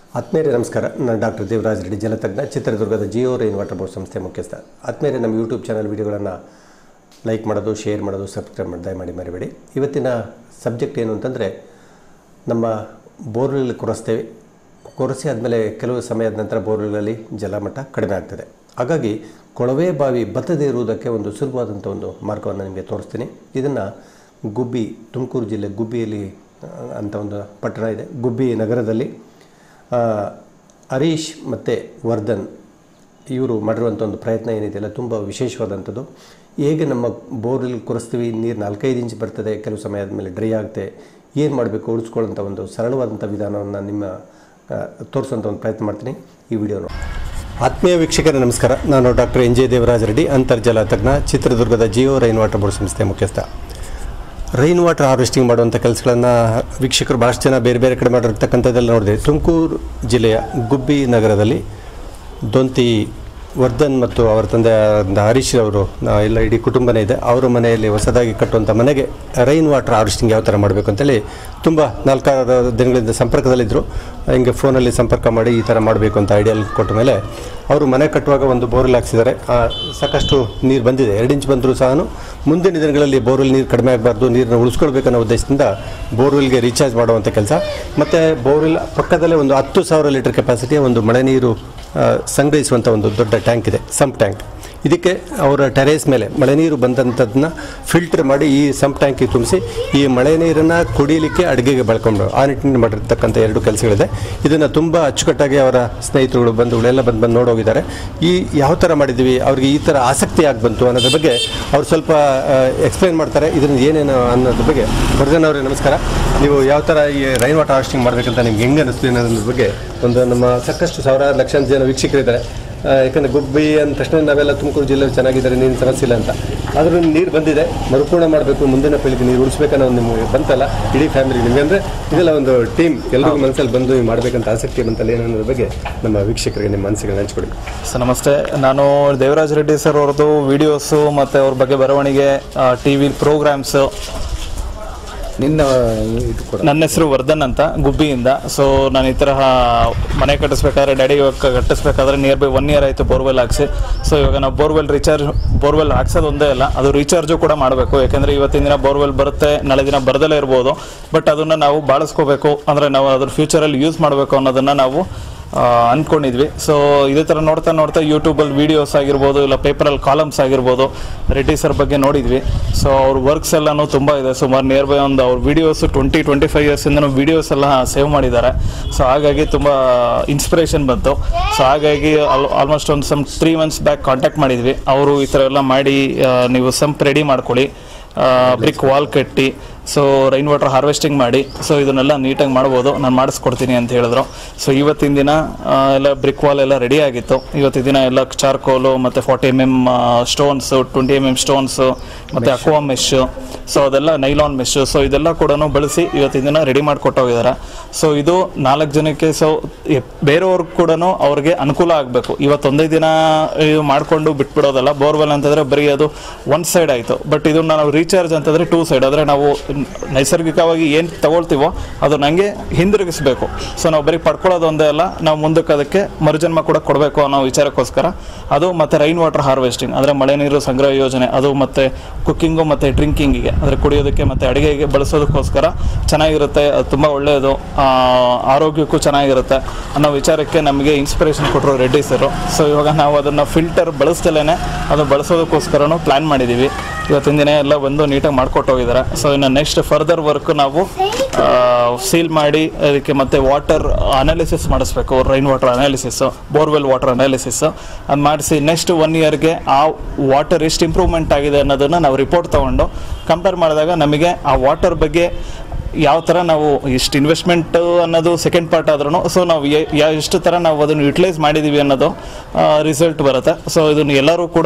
ಆತ್ಮೇರೆ ನಮಸ್ಕಾರ ನಾನು ಡಾಕ್ಟರ್ ದೇವರಾಜ್ ರೆಡ್ಡಿ ಜಲತಜ್ಞ ಚಿತ್ರದುರ್ಗದ ಜಿಯೋ ರೈನ್ ವಾಟರ್ ಬೋರ್ಡ್ ಸಂಸ್ಥೆ ಮುಖ್ಯಸ್ಥ ಆತ್ಮೇರೆ ನಮ್ಮ ಯೂಟ್ಯೂಬ್ ಚಾನಲ್ ವೀಡಿಯೋಗಳನ್ನು ಲೈಕ್ ಮಾಡೋದು ಶೇರ್ ಮಾಡೋದು ಸಬ್ಸ್ಕ್ರೈಬ್ ಮಾಡಿ ದಯಮಾಡಿ ಮರಿಬೇಡಿ ಇವತ್ತಿನ ಸಬ್ಜೆಕ್ಟ್ ಏನು ಅಂತಂದರೆ ನಮ್ಮ ಬೋರ್ವೆಲ್ ಕೊರೆಸ್ತೇವೆ ಕೊರೆಸಿ ಆದಮೇಲೆ ಕೆಲವು ಸಮಯದ ನಂತರ ಬೋರ್ವೆಲ್ಗಳಲ್ಲಿ ಜಲಮಟ್ಟ ಕಡಿಮೆ ಆಗ್ತದೆ ಹಾಗಾಗಿ ಕೊಳವೆ ಬಾವಿ ಬತ್ತದೇ ಇರುವುದಕ್ಕೆ ಒಂದು ಸುಲಭವಾದಂಥ ಒಂದು ಮಾರ್ಗವನ್ನು ನಿಮಗೆ ತೋರಿಸ್ತೀನಿ ಇದನ್ನು ಗುಬ್ಬಿ ತುಮಕೂರು ಜಿಲ್ಲೆ ಗುಬ್ಬಿಯಲ್ಲಿ ಆ, ಅಂತ ಒಂದು ಪಟ್ಟಣ ಇದೆ ಗುಬ್ಬಿ ನಗರದಲ್ಲಿ ಆ, ಹರೀಶ್ ಮತ್ತು ವರ್ಧನ್ ಇವರು ಮಾಡಿರುವಂಥ ಒಂದು ಪ್ರಯತ್ನ ಏನಿದೆಯಲ್ಲ ತುಂಬ ವಿಶೇಷವಾದಂಥದ್ದು ಹೇಗೆ ನಮ್ಮ ಬೋರ್ವೆಲ್ ಕೊರೆಸ್ತೀವಿ ನೀರು ನಾಲ್ಕೈದು ಇಂಚ್ ಬರ್ತದೆ ಕೆಲವು ಸಮಯ ಆದಮೇಲೆ ಡ್ರೈ ಆಗುತ್ತೆ ಏನು ಮಾಡಬೇಕು ಉಳಿಸ್ಕೊಳ್ಳೋಂಥ ಒಂದು ಸರಳವಾದಂಥ ವಿಧಾನವನ್ನು ನಿಮ್ಮ ತೋರಿಸುವಂಥ ಒಂದು ಪ್ರಯತ್ನ ಮಾಡ್ತೀನಿ ಈ ವಿಡಿಯೋ ನೋಡಿ ಆತ್ಮೀಯ ವೀಕ್ಷಕರೇ ನಮಸ್ಕಾರ ನಾನು doctor N J Devaraj Reddy ಅಂತರ್ಜಲ ತಜ್ಞ ಚಿತ್ರದುರ್ಗದ ಜಿಯೋ ರೈನ್ ವಾಟರ್ ಬೋರ್ಡ್ ಸಂಸ್ಥೆ ಮುಖ್ಯಸ್ಥ ರೈನ್ ವಾಟರ್ ಹಾರ್ವೆಸ್ಟಿಂಗ್ ಮಾಡುವಂಥ ಕೆಲಸಗಳನ್ನು ವೀಕ್ಷಕರು ಭಾಳಷ್ಟು ಜನ ಬೇರೆ ಬೇರೆ ಕಡೆ ಮಾಡಿರ್ತಕ್ಕಂಥದ್ದೆಲ್ಲ ನೋಡಿದೆ ತುಮಕೂರು ಜಿಲ್ಲೆಯ ಗುಬ್ಬಿ ನಗರದಲ್ಲಿ ದೊಂತಿ ವರ್ಧನ್ ಮತ್ತು ಅವರ ತಂದೆ ಆದ ಹರೀಶ್ ಅವರು ನಾ- ಎಲ್ಲ ಇಡೀ ಕುಟುಂಬನೇ ಇದೆ ಅವರ ಮನೆಯಲ್ಲಿ ಹೊಸದಾಗಿ ಕಟ್ಟುವಂಥ ಮನೆಗೆ ರೈನ್ ವಾಟರ್ ಹಾರ್ವೆಸ್ಟಿಂಗ್ ಯಾವ ಥರ ಮಾಡಬೇಕು ಅಂತೇಳಿ ತುಂಬ ನಾಲ್ಕಾರು ದಿನಗಳಿಂದ ಸಂಪರ್ಕದಲ್ಲಿದ್ದರು ಹಿಂಗೆ ಫೋನಲ್ಲಿ ಸಂಪರ್ಕ ಮಾಡಿ ಈ ಥರ ಮಾಡಬೇಕು ಅಂತ ಐಡಿಯಲ್ ಕೊಟ್ಟ ಮೇಲೆ ಅವರು ಮನೆ ಕಟ್ಟುವಾಗ ಒಂದು ಬೋರ್ವೆಲ್ ಹಾಕ್ಸಿದ್ದಾರೆ ಆ, ಸಾಕಷ್ಟು ನೀರು ಬಂದಿದೆ ಎರಡು ಇಂಚ್ ಬಂದರೂ ಸಹ ಮುಂದಿನ ದಿನಗಳಲ್ಲಿ ಬೋರ್ವೆಲ್ ನೀರು ಕಡಿಮೆ ಆಗಬಾರ್ದು ನೀರನ್ನು ಉಳಿಸ್ಕೊಳ್ಬೇಕನ್ನೋ ಉದ್ದೇಶದಿಂದ ಬೋರ್ವೆಲ್ಗೆ ರೀಚಾರ್ಜ್ ಮಾಡುವಂಥ ಕೆಲಸ ಮತ್ತು ಬೋರ್ವೆಲ್ ಪಕ್ಕದಲ್ಲೇ ಒಂದು ಹತ್ತು ಸಾವಿರ ಲೀಟರ್ ಕೆಪಾಸಿಟಿಯ ಒಂದು ಮಳೆ ನೀರು ಆ, ಸಂಗ್ರಹಿಸುವಂಥ ಒಂದು ದೊಡ್ಡ ಟ್ಯಾಂಕ್ ಇದೆ ಸಂಪ್ ಟ್ಯಾಂಕ್ ಇದಕ್ಕೆ ಅವರ ಟೆರೇಸ್ ಮೇಲೆ ಮಳೆ ನೀರು ಬಂದಂಥದ್ದನ್ನ ಫಿಲ್ಟರ್ ಮಾಡಿ ಈ ಸಂಪ್ ಟ್ಯಾಂಕಿಗೆ ತುಂಬಿಸಿ ಈ ಮಳೆ ನೀರನ್ನು ಕುಡಿಯಲಿಕ್ಕೆ ಅಡುಗೆಗೆ ಬಳಕೊಂಡು ಆ ನಿಟ್ಟಿನಲ್ಲಿ ಮಾಡಿರ್ತಕ್ಕಂಥ ಎರಡು ಕೆಲಸಗಳಿದೆ ಇದನ್ನು ತುಂಬ ಅಚ್ಚುಕಟ್ಟಾಗಿ ಅವರ ಸ್ನೇಹಿತರುಗಳು ಬಂಧುಗಳೆಲ್ಲ ಬಂದು ಬಂದು ನೋಡೋಗಿದ್ದಾರೆ ಈ ಯಾವ ಥರ ಮಾಡಿದ್ದೀವಿ ಅವ್ರಿಗೆ ಈ ಥರ ಆಸಕ್ತಿ ಯಾಕೆ ಬಂತು ಅನ್ನೋದ್ರ ಬಗ್ಗೆ ಅವ್ರು ಸ್ವಲ್ಪ ಎಕ್ಸ್ಪ್ಲೈನ್ ಮಾಡ್ತಾರೆ ಇದನ್ನು ಏನೇನು ಅನ್ನೋದ್ರ ಬಗ್ಗೆ ವರ್ಧನ್ ಅವರೇ ನಮಸ್ಕಾರ ನೀವು ಯಾವ ಥರ ಈ ರೈನ್ ವಾಟರ್ ಹಾರ್ವೆಸ್ಟಿಂಗ್ ಮಾಡಬೇಕಂತ ನಿಮ್ಗೆ ಹೆಂಗೆ ಅನಿಸ್ತು ಅನ್ನೋದ್ರ ಬಗ್ಗೆ ಒಂದು ನಮ್ಮ ಸಾಕಷ್ಟು ಸಾವಿರಾರು ಲಕ್ಷಾಂತರ ಜನ ವೀಕ್ಷಕರಿದ್ದಾರೆ ಆ, ಯಾಕಂದ್ರೆ ಗುಬ್ಬಿ ಅಂದ ತಕ್ಷಣ ನಾವೆಲ್ಲ ತುಮಕೂರು ಜಿಲ್ಲೆಯಲ್ಲಿ ಚೆನ್ನಾಗಿದ್ದಾರೆ ನೀರಿನ ಸಮಸ್ಯೆ ಇಲ್ಲ ಅಂತ ಆದರೂ ನೀರು ಬಂದಿದೆ ಮರುಪೂರ್ಣ ಮಾಡಬೇಕು ಮುಂದಿನ ಪೀಳಿಗೆ ನೀರು ಉಳಿಸ್ಬೇಕನ್ನೋ ಒಂದು ನಿಮಗೆ ಬಂತಲ್ಲ ಇಡೀ ಫ್ಯಾಮಿಲಿ ನಿಮಗೆ ಅಂದರೆ ಇದೆಲ್ಲ ಒಂದು ಟೀಮ್ ಎಲ್ರಿಗೂ ಮನಸ್ಸಲ್ಲಿ ಬಂದು ನೀವು ಮಾಡಬೇಕಂತ ಆಸಕ್ತಿ ಬಂತಲ್ಲ ಏನನ್ನೋದ್ರ ಬಗ್ಗೆ ನಮ್ಮ ವೀಕ್ಷಕರಿಗೆ ನಿಮ್ಮ ಮನಸ್ಸಿಗೆ ಹಂಚ್ಕೊಡಿ ಸರ್ ನಮಸ್ತೆ ನಾನು ದೇವರಾಜ್ ರೆಡ್ಡಿ ಸರ್ ಅವ್ರದ್ದು ವಿಡಿಯೋಸು ಮತ್ತು ಅವ್ರ ಬಗ್ಗೆ ಬರವಣಿಗೆ ಟಿ ವಿ ಪ್ರೋಗ್ರಾಮ್ಸು ನಿನ್ನ ಇದು ಕೂಡ ನನ್ನ ಹೆಸರು ವರ್ಧನ್ ಅಂತ ಗುಬ್ಬಿಯಿಂದ ಸೊ ನಾನು ಈ ತರಹ ಮನೆ ಕಟ್ಟಿಸ್ಬೇಕಾದ್ರೆ ಡ್ಯಾಡಿ ಇವಾಗ ಕಟ್ಟಿಸ್ಬೇಕಾದ್ರೆ ನಿಯರ್ ಬೈ ಒನ್ ಇಯರ್ ಆಯಿತು ಬೋರ್ವೆಲ್ ಹಾಕ್ಸಿ ಸೊ ಇವಾಗ ನಾವು ಬೋರ್ವೆಲ್ ರೀಚಾರ್ಜ್ ಬೋರ್ವೆಲ್ ಹಾಕ್ಸೋದು ಒಂದೇ ಅಲ್ಲ ಅದು ರೀಚಾರ್ಜು ಕೂಡ ಮಾಡಬೇಕು ಯಾಕೆಂದರೆ ಇವತ್ತಿನ ದಿನ ಬೋರ್ವೆಲ್ ಬರುತ್ತೆ ನಾಳೆ ದಿನ ಬರ್ದಲೇ ಇರ್ಬೋದು ಬಟ್ ಅದನ್ನು ನಾವು ಬಳಸ್ಕೋಬೇಕು ಅಂದರೆ ನಾವು ಅದ್ರ ಫ್ಯೂಚರಲ್ಲಿ ಯೂಸ್ ಮಾಡಬೇಕು ಅನ್ನೋದನ್ನು ನಾವು ಆ, ಅನ್ಕೊಂಡಿದ್ವಿ ಸೊ ಇದೇ ಥರ ನೋಡ್ತಾ ನೋಡ್ತಾ ಯೂಟ್ಯೂಬಲ್ಲಿ ವೀಡಿಯೋಸ್ ಆಗಿರ್ಬೋದು ಇಲ್ಲ ಪೇಪರಲ್ಲಿ ಕಾಲಮ್ಸ್ ಆಗಿರ್ಬೋದು ರೆಡ್ಡಿ ಸರ್ ಬಗ್ಗೆ ನೋಡಿದ್ವಿ ಸೊ ಅವ್ರ ವರ್ಕ್ಸ್ ಎಲ್ಲನೂ ತುಂಬ ಇದೆ ಸುಮಾರು ನಿಯರ್ ಬೈ ಒಂದು ಅವ್ರ ವೀಡಿಯೋಸ್ ಟ್ವೆಂಟಿ ಟ್ವೆಂಟಿ ಫೈವ್ ಇಯರ್ಸಿಂದನೂ ವೀಡಿಯೋಸ್ ಎಲ್ಲ ಸೇವ್ ಮಾಡಿದ್ದಾರೆ ಸೊ ಹಾಗಾಗಿ ತುಂಬ ಇನ್ಸ್ಪಿರೇಷನ್ ಬಂತು ಸೊ ಹಾಗಾಗಿ ಆಲ್ಮೋಸ್ಟ್ ಒಂದು some three months back contact ಮಾಡಿದ್ವಿ ಅವರು ಈ ಥರ ಎಲ್ಲ ಮಾಡಿ ಆ, ನೀವು ಸಂಪ್ ರೆಡಿ ಮಾಡ್ಕೊಳ್ಳಿ ಬ್ರಿಕ್ ವಾಲ್ ಕಟ್ಟಿ ಸೊ ರೈನ್ ವಾಟರ್ ಹಾರ್ವೆಸ್ಟಿಂಗ್ ಮಾಡಿ ಸೊ ಇದನ್ನೆಲ್ಲ ನೀಟಾಗಿ ಮಾಡ್ಬೋದು ನಾನು ಮಾಡಿಸ್ಕೊಡ್ತೀನಿ ಅಂತ ಹೇಳಿದ್ರು ಸೊ ಇವತ್ತಿನ ದಿನ ಆ, ಎಲ್ಲ ಬ್ರಿಕ್ ವಾಲ್ ಎಲ್ಲ ರೆಡಿ ಆಗಿತ್ತು ಇವತ್ತಿನ ದಿನ ಎಲ್ಲ ಚಾರ್ಕೋಲು ಮತ್ತು forty M M stones twenty M M stones ಮತ್ತು ಅಕ್ವಾ ಮೆಶ್ಶು ಸೊ ಅದೆಲ್ಲ ನೈಲಾನ್ ಮೆಶ್ಶು ಸೊ ಇದೆಲ್ಲ ಕೂಡ ಬಳಸಿ ಇವತ್ತಿನ ದಿನ ರೆಡಿ ಮಾಡಿಕೊಟ್ಟೋಗಿದ್ದಾರೆ ಸೊ ಇದು ನಾಲ್ಕು ಜನಕ್ಕೆ ಸೊ ಬೇರೆಯವ್ರಿಗೆ ಕೂಡ ಅವ್ರಿಗೆ ಅನುಕೂಲ ಆಗಬೇಕು ಇವತ್ತೊಂದೇ ದಿನ ಇದು ಮಾಡಿಕೊಂಡು ಬಿಟ್ಬಿಡೋದಲ್ಲ ಬೋರ್ವೆಲ್ ಅಂತಂದರೆ ಬರೀ ಅದು ಒನ್ ಸೈಡ್ ಆಯಿತು ಬಟ್ ಇದು ನಾವು ರೀಚಾರ್ಜ್ ಅಂತಂದರೆ ಟೂ ಸೈಡ್ ಅಂದರೆ ನಾವು ನೈಸರ್ಗಿಕವಾಗಿ ಏನು ತಗೊಳ್ತೀವೋ ಅದು ನನಗೆ ಹಿಂದಿರುಗಿಸ್ಬೇಕು ಸೊ ನಾವು ಬರೀ ಪಡ್ಕೊಳ್ಳೋದು ಒಂದೇ ಅಲ್ಲ ನಾವು ಮುಂದಕ್ಕೆ ಅದಕ್ಕೆ ಮರುಜನ್ಮ ಕೂಡ ಕೊಡಬೇಕು ಅನ್ನೋ ವಿಚಾರಕ್ಕೋಸ್ಕರ ಅದು ಮತ್ತು ರೈನ್ ವಾಟರ್ ಹಾರ್ವೆಸ್ಟಿಂಗ್ ಅಂದರೆ ಮಳೆ ನೀರು ಸಂಗ್ರಹ ಯೋಜನೆ ಅದು ಮತ್ತು ಕುಕ್ಕಿಂಗು ಮತ್ತು ಡ್ರಿಂಕಿಂಗಿಗೆ ಅಂದರೆ ಕುಡಿಯೋದಕ್ಕೆ ಮತ್ತು ಅಡುಗೆಗೆ ಬಳಸೋದಕ್ಕೋಸ್ಕರ ಚೆನ್ನಾಗಿರುತ್ತೆ ಅದು ತುಂಬ ಒಳ್ಳೆಯದು ಆ, ಆರೋಗ್ಯಕ್ಕೂ ಚೆನ್ನಾಗಿರುತ್ತೆ ಅನ್ನೋ ವಿಚಾರಕ್ಕೆ ನಮಗೆ ಇನ್ಸ್ಪಿರೇಷನ್ ಕೊಟ್ಟರು ರೆಡ್ಡಿ ಸರು ಸೊ ಇವಾಗ ನಾವು ಅದನ್ನು ಫಿಲ್ಟರ್ ಬಳಸ್ದಲೇ ಅದು ಬಳಸೋದಕ್ಕೋಸ್ಕರನೂ ಪ್ಲ್ಯಾನ್ ಮಾಡಿದ್ದೀವಿ ಇವತ್ತಿನ ದಿನ ಎಲ್ಲ ಬಂದು ನೀಟಾಗಿ ಮಾಡ್ಕೊಟ್ಟು ಹೋಗಿದ್ದಾರೆ ಸೊ ಇನ್ನು ನೆಕ್ಸ್ಟ್ ಫರ್ದರ್ ವರ್ಕ್ ನಾವು ಸೀಲ್ ಮಾಡಿ ಅದಕ್ಕೆ ಮತ್ತೆ ವಾಟರ್ ಅನಾಲಿಸಿಸ್ ಮಾಡಿಸ್ಬೇಕು rain water analysis borewell water analysis ಅದು ಮಾಡಿಸಿ ನೆಕ್ಸ್ಟ್ ಒನ್ ಇಯರ್ಗೆ ಆ ವಾಟರ್ ಎಷ್ಟು ಇಂಪ್ರೂವ್ಮೆಂಟ್ ಆಗಿದೆ ಅನ್ನೋದನ್ನು ನಾವು ರಿಪೋರ್ಟ್ ತೊಗೊಂಡು ಕಂಪೇರ್ ಮಾಡಿದಾಗ ನಮಗೆ ಆ ವಾಟರ್ ಬಗ್ಗೆ ಯಾವ ಥರ ನಾವು ಇಷ್ಟು ಇನ್ವೆಸ್ಟ್ಮೆಂಟ್ ಅನ್ನೋದು ಸೆಕೆಂಡ್ ಪಾರ್ಟ್ ಆದ್ರೂ ಸೊ ನಾವು ಎ- ಯಾ- ಎಷ್ಟು ಥರ ನಾವು ಅದನ್ನು ಯುಟಿಲೈಸ್ ಮಾಡಿದ್ದೀವಿ ಅನ್ನೋದು ರಿಸಲ್ಟ್ ಬರುತ್ತೆ ಸೊ ಇದನ್ನು ಎಲ್ಲರೂ ಕೂಡ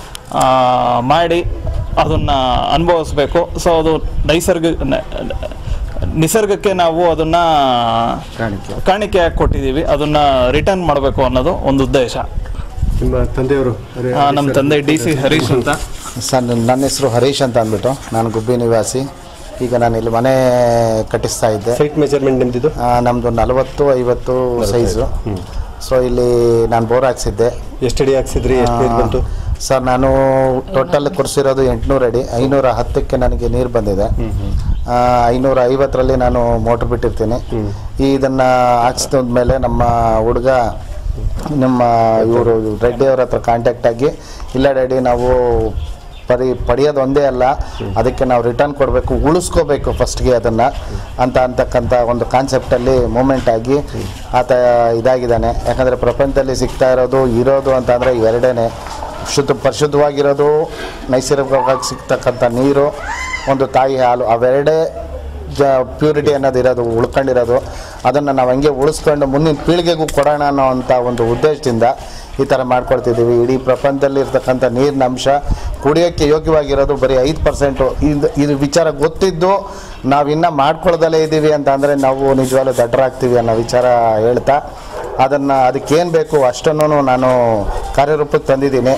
ಮಾಡಿ ಅದನ್ನು ಅನುಭವಿಸ್ಬೇಕು ಸೊ ಅದು ನೈಸರ್ಗಿಕ ನ- ನಿಸರ್ಗಕ್ಕೆ ನಾವು ಅದನ್ನು ಕಾಣಿಕೆ ಕಾಣಿಕೆ ಹಾಕಿ ಕೊಟ್ಟಿದ್ದೀವಿ ಅದನ್ನು ರಿಟರ್ನ್ ಮಾಡಬೇಕು ಅನ್ನೋದು ಒಂದು ಉದ್ದೇಶ ನಿಮ್ಮ ತಂದೆಯವರು ಆ, ನಮ್ಮ ತಂದೆ ಡಿ ಸಿ ಹರೀಶ್ ಅಂತ ಸರ್ ನನ್ನ ಹೆಸರು ಹರೀಶ್ ಅಂತ ಅಂದ್ಬಿಟ್ಟು ನಾನು ಗುಬ್ಬಿ ನಿವಾಸಿ ಈಗ ನಾನು ಇಲ್ಲಿ ಮನೆ ಕಟ್ಟಿಸ್ತಾ ಇದ್ದೆ ಸೈಟ್ ಮೆಜರ್ಮೆಂಟ್ ನಿಮ್ದಿದು ಆ, ನಮ್ದು ನಲವತ್ತು ಐವತ್ತು ಸೈಜು ಸೊ ಇಲ್ಲಿ ನಾನು ಬೋರ್ ಹಾಕ್ಸಿದ್ದೆ ಎಷ್ಟು ಅಡಿ ಹಾಕ್ಸಿದ್ರಿ ಎಷ್ಟು ನೀರು ಬಂತು ಸರ್ ನಾನು ಟೋಟಲ್ ಕುರ್ಸಿರೋದು ಎಂಟುನೂರು ಅಡಿ ಐನೂರ ಹತ್ತಕ್ಕೆ ನನಗೆ ನೀರು ಬಂದಿದೆ ಆ, ಐನೂರ ಐವತ್ತರಲ್ಲಿ ನಾನು ಮೋಟ್ರ್ ಬಿಟ್ಟಿರ್ತೀನಿ ಈ ಇದನ್ನು ಹಾಕ್ಸಿದ ಮೇಲೆ ನಮ್ಮ ಹುಡುಗ ನಮ್ಮ ಇವರು ರೆಡ್ಡಿ ಅವ್ರ ಹತ್ರ ಕಾಂಟ್ಯಾಕ್ಟ್ ಆಗಿ ಇಲ್ಲ ಡ್ಯಾಡಿ ನಾವು ಬರೀ ಪಡೆಯೋದು ಒಂದೇ ಅಲ್ಲ ಅದಕ್ಕೆ ನಾವು ರಿಟರ್ನ್ ಕೊಡಬೇಕು ಉಳಿಸ್ಕೋಬೇಕು ಫಸ್ಟ್ಗೆ ಅದನ್ನು ಅಂತ ಅಂತಕ್ಕಂಥ ಒಂದು ಕಾನ್ಸೆಪ್ಟಲ್ಲಿ ಮೂಮೆಂಟ್ ಆಗಿ ಆತ ಇದಾಗಿದ್ದಾನೆ ಯಾಕಂದರೆ ಪ್ರಪಂಚದಲ್ಲಿ ಸಿಗ್ತಾ ಇರೋದು ಇರೋದು ಅಂತಂದರೆ ಎರಡೇ ಶುದ್ಧ ಪರಿಶುದ್ಧವಾಗಿರೋದು ನೈಸರ್ಗಿಕವಾಗಿ ಸಿಗ್ತಕ್ಕಂಥ ನೀರು ಒಂದು ತಾಯಿ ಹಾಲು ಅವೆರಡೇ ಜ ಪ್ಯೂರಿಟಿ ಅನ್ನೋದು ಇರೋದು ಉಳ್ಕೊಂಡಿರೋದು ಅದನ್ನು ನಾವು ಹಂಗೆ ಉಳಿಸ್ಕೊಂಡು ಮುಂದಿನ ಪೀಳಿಗೆಗೂ ಕೊಡೋಣ ಅನ್ನೋ ಅಂಥ ಒಂದು ಉದ್ದೇಶದಿಂದ ಈ ಥರ ಮಾಡ್ಕೊಳ್ತಿದ್ದೀವಿ ಇಡೀ ಪ್ರಪಂಚದಲ್ಲಿ ಇರ್ತಕ್ಕಂಥ ನೀರಿನ ಅಂಶ ಕುಡಿಯೋಕ್ಕೆ ಯೋಗ್ಯವಾಗಿರೋದು ಬರೀ ಐದು ಪರ್ಸೆಂಟು ಇದು ಇದು ವಿಚಾರ ಗೊತ್ತಿದ್ದು ನಾವು ಇನ್ನೂ ಮಾಡ್ಕೊಳ್ದಲೇ ಇದ್ದೀವಿ ಅಂತ ಅಂದರೆ ನಾವು ನಿಜವಾಗ್ಲೂ ದಡ್ಡರಾಗ್ತೀವಿ ಅನ್ನೋ ವಿಚಾರ ಹೇಳ್ತಾ ಅದನ್ನು ಅದಕ್ಕೇನು ಬೇಕು ಅಷ್ಟನ್ನು ನಾನು ಕಾರ್ಯರೂಪಕ್ಕೆ ತಂದಿದ್ದೀನಿ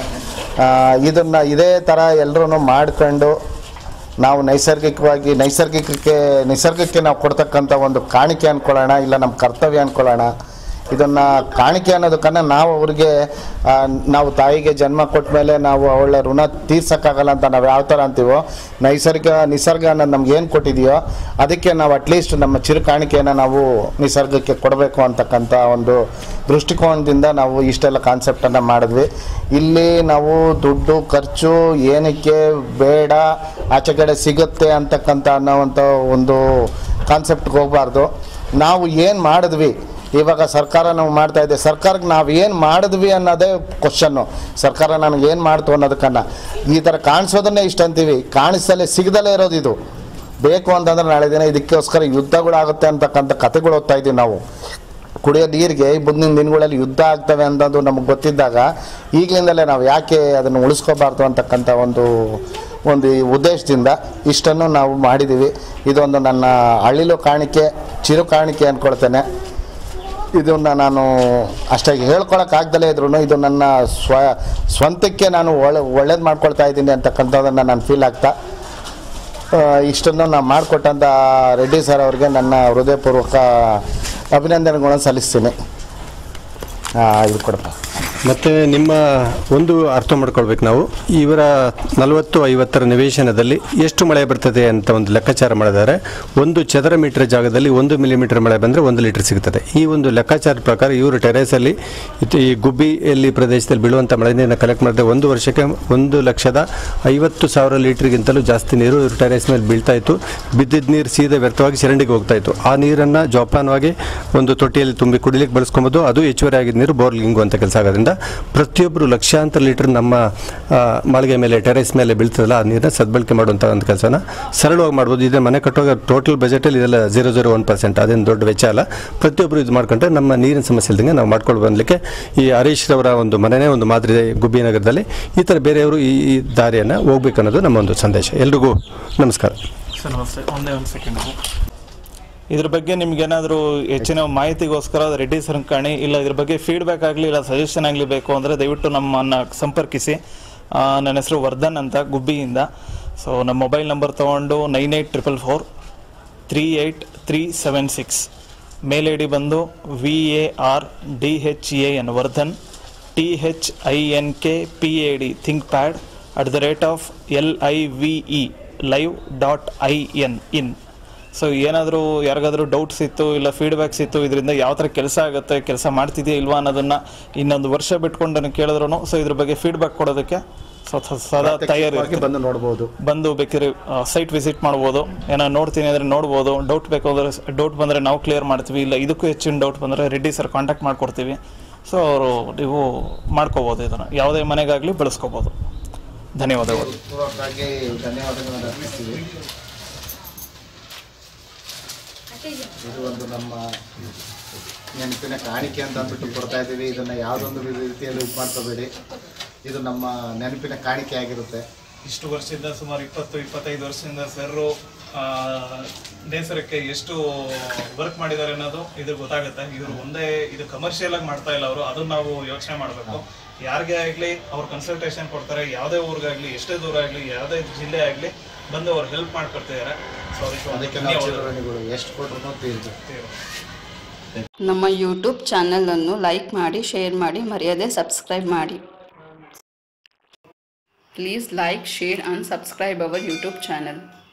ಇದನ್ನು ಇದೇ ಥರ ಎಲ್ಲರೂ ಮಾಡ್ಕೊಂಡು ನಾವು ನೈಸರ್ಗಿಕವಾಗಿ ನೈಸರ್ಗಿಕಕ್ಕೆ ನಿಸರ್ಗಕ್ಕೆ ನಾವು ಕೊಡ್ತಕ್ಕಂಥ ಒಂದು ಕಾಣಿಕೆ ಅಂದ್ಕೊಳ್ಳೋಣ ಇಲ್ಲ ನಮ್ಮ ಕರ್ತವ್ಯ ಅಂದ್ಕೊಳ್ಳೋಣ ಇದನ್ನು ಕಾಣಿಕೆ ಅನ್ನೋದಕ್ಕನ್ನ ನಾವು ಅವ್ರಿಗೆ ಆ, ನಾವು ತಾಯಿಗೆ ಜನ್ಮ ಕೊಟ್ಟ ಮೇಲೆ ನಾವು ಅವಳ ಋಣ ತೀರ್ಸೋಕ್ಕಾಗಲ್ಲ ಅಂತ ನಾವು ಯಾವ ಥರ ಅಂತೀವೋ ನೈಸರ್ಗ ನಿಸರ್ಗ ಅನ್ನೋದು ನಮ್ಗೆ ಏನು ಕೊಟ್ಟಿದೆಯೋ ಅದಕ್ಕೆ ನಾವು ಅಟ್ಲೀಸ್ಟ್ ನಮ್ಮ ಚಿರು ಕಾಣಿಕೆಯನ್ನು ನಾವು ನಿಸರ್ಗಕ್ಕೆ ಕೊಡಬೇಕು ಅಂತಕ್ಕಂಥ ಒಂದು ದೃಷ್ಟಿಕೋನದಿಂದ ನಾವು ಇಷ್ಟೆಲ್ಲ ಕಾನ್ಸೆಪ್ಟನ್ನು ಮಾಡಿದ್ವಿ ಇಲ್ಲಿ ನಾವು ದುಡ್ಡು ಖರ್ಚು ಏನಕ್ಕೆ ಬೇಡ ಆಚೆ ಕಡೆ ಸಿಗುತ್ತೆ ಅಂತಕ್ಕಂಥ ಅನ್ನೋವಂಥ ಒಂದು ಕಾನ್ಸೆಪ್ಟ್ಗೆ ಹೋಗಬಾರ್ದು ನಾವು ಏನು ಮಾಡಿದ್ವಿ ಇವಾಗ ಸರ್ಕಾರ ನಾವು ಮಾಡ್ತಾ ಇದೆ ಸರ್ಕಾರಕ್ಕೆ ನಾವು ಏನು ಮಾಡಿದ್ವಿ ಅನ್ನೋದೇ ಕ್ವಶನ್ನು ಸರ್ಕಾರ ನನಗೆ ಏನು ಮಾಡ್ತು ಅನ್ನೋದಕ್ಕನ್ನ ಈ ಥರ ಕಾಣಿಸೋದನ್ನೇ ಇಷ್ಟ ಅಂತೀವಿ ಕಾಣಿಸಲೇ ಸಿಗದಲ್ಲೇ ಇರೋದು ಇದು ಬೇಕು ಅಂತಂದ್ರೆ ನಾಳೆ ದಿನ ಇದಕ್ಕೋಸ್ಕರ ಯುದ್ಧಗಳಾಗುತ್ತೆ ಅಂತಕ್ಕಂಥ ಕಥೆಗಳು ಓದ್ತಾ ಇದ್ದೀವಿ ನಾವು ಕುಡಿಯೋ ನೀರಿಗೆ ಮುಂದಿನ ದಿನಗಳಲ್ಲಿ ಯುದ್ಧ ಆಗ್ತವೆ ಅನ್ನೋದು ನಮಗೆ ಗೊತ್ತಿದ್ದಾಗ ಈಗಲಿಂದಲೇ ನಾವು ಯಾಕೆ ಅದನ್ನು ಉಳಿಸ್ಕೋಬಾರ್ದು ಅಂತಕ್ಕಂಥ ಒಂದು ಒಂದು ಈ ಉದ್ದೇಶದಿಂದ ಇಷ್ಟನ್ನು ನಾವು ಮಾಡಿದ್ದೀವಿ ಇದೊಂದು ನನ್ನ ಅಳಿಲು ಕಾಣಿಕೆ ಚಿರು ಕಾಣಿಕೆ ಅಂದ್ಕೊಳ್ತೇನೆ ಇದನ್ನು ನಾನು ಅಷ್ಟಾಗಿ ಹೇಳ್ಕೊಳಕ್ಕಾಗ್ದಲೇ ಇದ್ರು ಇದು ನನ್ನ ಸ್ವ ಸ್ವಂತಕ್ಕೆ ನಾನು ಒಳ್ಳೆ ಒಳ್ಳೇದು ಮಾಡ್ಕೊಳ್ತಾ ಇದ್ದೀನಿ ಅಂತಕ್ಕಂಥದ್ದನ್ನು ನಾನು ಫೀಲ್ ಆಗ್ತಾ ಆ, ಇಷ್ಟನ್ನು ನಾನು ಮಾಡಿಕೊಟ್ಟಂಥ ರೆಡ್ಡಿ ಸರ್ ಅವರಿಗೆ ನನ್ನ ಹೃದಯಪೂರ್ವಕ ಅಭಿನಂದನೆಗಳನ್ನು ಸಲ್ಲಿಸ್ತೀನಿ ಆ, ಇದು ಕೊಡಪ್ಪ ಮತ್ತು ನಿಮ್ಮ ಒಂದು ಅರ್ಥ ಮಾಡ್ಕೊಳ್ಬೇಕು ನಾವು ಇವರ ನಲವತ್ತು ಐವತ್ತರ ನಿವೇಶನದಲ್ಲಿ ಎಷ್ಟು ಮಳೆ ಬರ್ತದೆ ಅಂತ ಒಂದು ಲೆಕ್ಕಾಚಾರ ಮಾಡಿದರೆ ಒಂದು ಚದರ ಮೀಟರ್ ಜಾಗದಲ್ಲಿ ಒಂದು ಮಿಲಿಮೀಟರ್ ಮಳೆ ಬಂದರೆ ಒಂದು ಲೀಟರ್ ಸಿಗ್ತದೆ ಈ ಒಂದು ಲೆಕ್ಕಾಚಾರದ ಪ್ರಕಾರ ಇವರು ಟೆರೇಸಲ್ಲಿ ಇದು ಈ ಗುಬ್ಬಿಯಲ್ಲಿ ಪ್ರದೇಶದಲ್ಲಿ ಬೀಳುವಂಥ ಮಳೆ ನೀರನ್ನು ಕಲೆಕ್ಟ್ ಮಾಡಿದ್ರೆ ಒಂದು ವರ್ಷಕ್ಕೆ ಒಂದು ಲಕ್ಷದ ಐವತ್ತು ಸಾವಿರ ಲೀಟ್ರಿಗಿಂತಲೂ ಜಾಸ್ತಿ ನೀರು ಇವರು ಟೆರೇಸ್ ಮೇಲೆ ಬೀಳ್ತಾ ಇತ್ತು ಬಿದ್ದಿದ್ದ ನೀರು ಸೀದಾ ವ್ಯರ್ಥವಾಗಿ ಚರಂಡಿಗೆ ಹೋಗ್ತಾ ಇತ್ತು ಆ ನೀರನ್ನು ಜೋಪಾನವಾಗಿ ಒಂದು ತೊಟ್ಟಿಯಲ್ಲಿ ತುಂಬಿ ಕುಡಿಲಿಕ್ಕೆ ಬಳಸ್ಕೊಬೋದು ಅದು ಹೆಚ್ಚುವರಿ ಆಗಿದ್ದ ನೀರು ಬೋರ್ಗೆ ಹಿಂಗುವಂಥ ಕೆಲಸ ಆಗೋದ್ರಿಂದ ಪ್ರತಿಯೊಬ್ಬರು ಲಕ್ಷಾಂತರ ಲೀಟರ್ ನಮ್ಮ ಆ, ಮಾಳಿಗೆ ಮೇಲೆ ಟೆರೇಸ್ ಮೇಲೆ ಬೀಳ್ತದಲ್ಲ ಆ ನೀರನ್ನ ಸದ್ಬಳಕೆ ಮಾಡುವಂಥ ಒಂದು ಕೆಲಸನ ಸರಳವಾಗಿ ಮಾಡ್ಬೋದು ಇದೇ ಮನೆ ಕಟ್ಟುವಾಗ ಟೋಟಲ್ ಬಜೆಟಲ್ಲಿ ಇದೆಲ್ಲ ಜೀರೋ ಜೀರೋ ಒನ್ ಪರ್ಸೆಂಟ್ ಅದೇನು ದೊಡ್ಡ ವೆಚ್ಚ ಅಲ್ಲ ಪ್ರತಿಯೊಬ್ಬರು ಇದು ಮಾಡ್ಕೊಂಡ್ರೆ ನಮ್ಮ ನೀರಿನ ಸಮಸ್ಯೆ ಇಲ್ದಂಗೆ ನಾವು ಮಾಡ್ಕೊಂಡು ಬಂದಲಿಕ್ಕೆ ಈ ಹರೀಶ್ ರವರ ಒಂದು ಮನೆನೇ ಒಂದು ಮಾದರಿ ಇದೆ ಗುಬ್ಬಿ ನಗರದಲ್ಲಿ ಈ ಥರ ಬೇರೆಯವರು ಈ ಈ ದಾರಿಯನ್ನು ಹೋಗ್ಬೇಕು ಅನ್ನೋದು ನಮ್ಮ ಒಂದು ಸಂದೇಶ ಎಲ್ರಿಗೂ ನಮಸ್ಕಾರ ಸರ್ ನಮಸ್ತೆ ಒಂದೇ ಒಂದು ಸೆಕೆಂಡ್ ಇದ್ರ ಬಗ್ಗೆ ನಿಮ್ಗೆ ಏನಾದರೂ ಹೆಚ್ಚಿನ ಮಾಹಿತಿಗೋಸ್ಕರ ರೆಡ್ಡಿ ಸಂಕಣಿ ಇಲ್ಲ ಇದ್ರ ಬಗ್ಗೆ ಫೀಡ್ಬ್ಯಾಕ್ ಆಗಲಿ ಇಲ್ಲ ಸಜೆಷನ್ ಆಗಲಿ ಬೇಕು ಅಂದರೆ ದಯವಿಟ್ಟು ನಮ್ಮನ್ನು ಸಂಪರ್ಕಿಸಿ ಆ, ನನ್ನ ಹೆಸರು ವರ್ಧನ್ ಅಂತ ಗುಬ್ಬಿಯಿಂದ ಸೊ ನಮ್ಮ ಮೊಬೈಲ್ ನಂಬರ್ ತೊಗೊಂಡು nine eight triple four three eight three seven six mail I D ಬಂದು V A R D H A N Vardhan T H I N K P A D ThinkPad at the rate of L I V E live dot I N in so ಏನಾದರೂ ಯಾರಿಗಾದ್ರೂ doubts ಇತ್ತು ಇಲ್ಲ feedbacks ಇತ್ತು ಇದರಿಂದ ಯಾವ ಥರ ಕೆಲಸ ಆಗುತ್ತೆ ಕೆಲಸ ಮಾಡ್ತಿದೆಯಾ ಇಲ್ವಾ ಅನ್ನೋದನ್ನು ಇನ್ನೊಂದು ವರ್ಷ ಬಿಟ್ಕೊಂಡು ಕೇಳಿದ್ರು ಸೊ ಇದ್ರ ಬಗ್ಗೆ ಫೀಡ್ಬ್ಯಾಕ್ ಕೊಡೋದಕ್ಕೆ ಸೊ ಸದಾ ತಯಾರಿ ಬಂದು ನೋಡ್ಬೋದು ಬಂದು ಬೇಕಿದ್ರೆ ಸೈಟ್ ವಿಸಿಟ್ ಮಾಡ್ಬೋದು ಏನೋ ನೋಡ್ತೀನಿ ಅಂದರೆ ನೋಡ್ಬೋದು ಡೌಟ್ ಬೇಕಾದ್ರೆ ಡೌಟ್ ಬಂದರೆ ನಾವು ಕ್ಲಿಯರ್ ಮಾಡ್ತೀವಿ ಇಲ್ಲ ಇದಕ್ಕೂ ಹೆಚ್ಚಿನ ಡೌಟ್ ಬಂದರೆ ರೆಡ್ಡಿ ಸರ್ ಕಾಂಟ್ಯಾಕ್ಟ್ ಮಾಡ್ಕೊಡ್ತೀವಿ ಸೊ ಅವರು ನೀವು ಮಾಡ್ಕೋಬೋದು ಇದನ್ನು ಯಾವುದೇ ಮನೆಗಾಗಲಿ ಬಳಸ್ಕೋಬೋದು ಧನ್ಯವಾದಗಳು ಪೂರ್ವಕವಾಗಿ ಧನ್ಯವಾದಗಳನ್ನು ಅರ್ಪಿಸ್ತೀವಿ ಇದು ಒಂದು ನಮ್ಮ ನೆನಪಿನ ಕಾಣಿಕೆ ಅಂತ ಅಂದ್ಬಿಟ್ಟು ಕೊಡ್ತಾ ಇದ್ದೀವಿ ಇದನ್ನು ಯಾವುದೊಂದು ರೀತಿಯಲ್ಲಿ ಇದು ಮಾಡ್ಕೋಬೇಡಿ ಇದು ನಮ್ಮ ನೆನಪಿನ ಕಾಣಿಕೆ ಆಗಿರುತ್ತೆ ಇಷ್ಟು ವರ್ಷದಿಂದ ಸುಮಾರು ಇಪ್ಪತ್ತು ಇಪ್ಪತ್ತೈದು ವರ್ಷದಿಂದ ಸರ್ರು ನೇಸರಕ್ಕೆ ಎಷ್ಟು ವರ್ಕ್ ಮಾಡಿದ್ದಾರೆ ಅನ್ನೋದು ಇದು ಗೊತ್ತಾಗುತ್ತೆ ಇವರು ಒಂದೇ ಇದು ಕಮರ್ಷಿಯಲ್ ಆಗಿ ಮಾಡ್ತಾ ಇಲ್ಲ ಅವರು ಅದನ್ನ ನಾವು ಯೋಚನೆ ಮಾಡಬೇಕು ಯಾರಿಗೆ ಆಗಲಿ ಅವ್ರು ಕನ್ಸಲ್ಟೇಷನ್ ಕೊಡ್ತಾರೆ ಯಾವುದೇ ಊರಿಗಾಗಲಿ ಎಷ್ಟೇ ದೂರ ಆಗಲಿ ಯಾವುದೇ ಜಿಲ್ಲೆ ಆಗಲಿ ಬಂದು ಅವ್ರು ಹೆಲ್ಪ್ ಮಾಡ್ಕೊಡ್ತಿದ್ದಾರೆ ಸೊ ಅದಕ್ಕೆ ಒಂದು ಅದಕ್ಕೆ ನಾವು ಧನ್ಯವಾದಗಳು. ಚಿರಋಣಿಗಳು ಎಷ್ಟು ಕೊಟ್ಟರು ತೀರ್ದು ನಮ್ಮ ಯೂಟ್ಯೂಬ್ ಚಾನಲನ್ನು ಲೈಕ್ ಮಾಡಿ ಶೇರ್ ಮಾಡಿ ಮರೆಯದೆ ಸಬ್ಸ್ಕ್ರೈಬ್ ಮಾಡಿ please like share and subscribe our YouTube channel